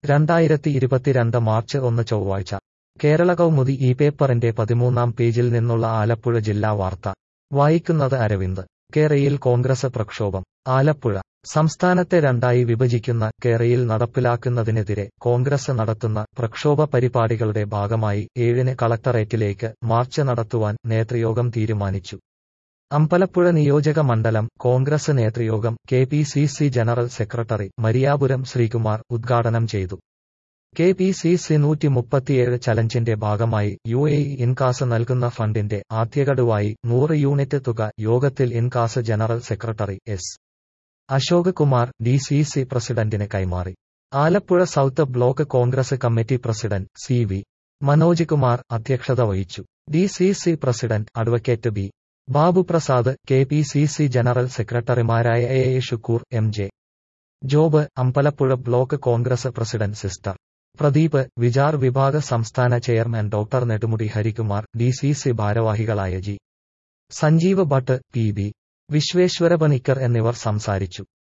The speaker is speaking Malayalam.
രണ്ടായിരത്തി ഇരുപത്തിരണ്ട് മാർച്ച് ഒന്ന് ചൊവ്വാഴ്ച കേരള കൗമുദി ഈ പേപ്പറിന്റെ പതിമൂന്നാം പേജിൽ നിന്നുള്ള ആലപ്പുഴ ജില്ലാ വാർത്ത വായിക്കുന്നത് അരവിന്ദ് കേരയിൽ കോൺഗ്രസ് പ്രക്ഷോഭം ആലപ്പുഴ സംസ്ഥാനത്തെ രണ്ടായി വിഭജിക്കുന്ന കേരയിൽ നടപ്പിലാക്കുന്നതിനെതിരെ കോൺഗ്രസ് നടത്തുന്ന പ്രക്ഷോഭ പരിപാടികളുടെ ഭാഗമായി ഏഴിന് കളക്ടറേറ്റിലേക്ക് മാർച്ച് നടത്തുവാൻ നേതൃയോഗം തീരുമാനിച്ചു അമ്പലപ്പുഴ നിയോജക മണ്ഡലം കോൺഗ്രസ് നേതൃയോഗം K P C C general secretary Mariyapuram Sreekumar ഉദ്ഘാടനം ചെയ്തു കെ പി സി സി നൂറ്റി മുപ്പത്തിയേഴ് ചലഞ്ചിന്റെ ഭാഗമായി യു എ ഇൻകാസ് നൽകുന്ന ഫണ്ടിന്റെ ആദ്യഗഡുവായി നൂറ് യൂണിറ്റ് തുക യോഗത്തിൽ Incas general secretary S Ashok Kumar D C C പ്രസിഡന്റിന് കൈമാറി Alappuzha south block Congress committee president C V Manoj Kumar അധ്യക്ഷത വഹിച്ചു D C C president advocate B Babu Prasad K P C C general സെക്രട്ടറിമാരായ A A Shukoor M J Job Ambalappuzha block Congress president sister Pradeep Vichar Vibhaga സംസ്ഥാന chairman doctor Nedumudi Harikumar D C C ഭാരവാഹികളായ G Sanjeev Bhatt P B Vishweshwara Panicker എന്നിവർ സംസാരിച്ചു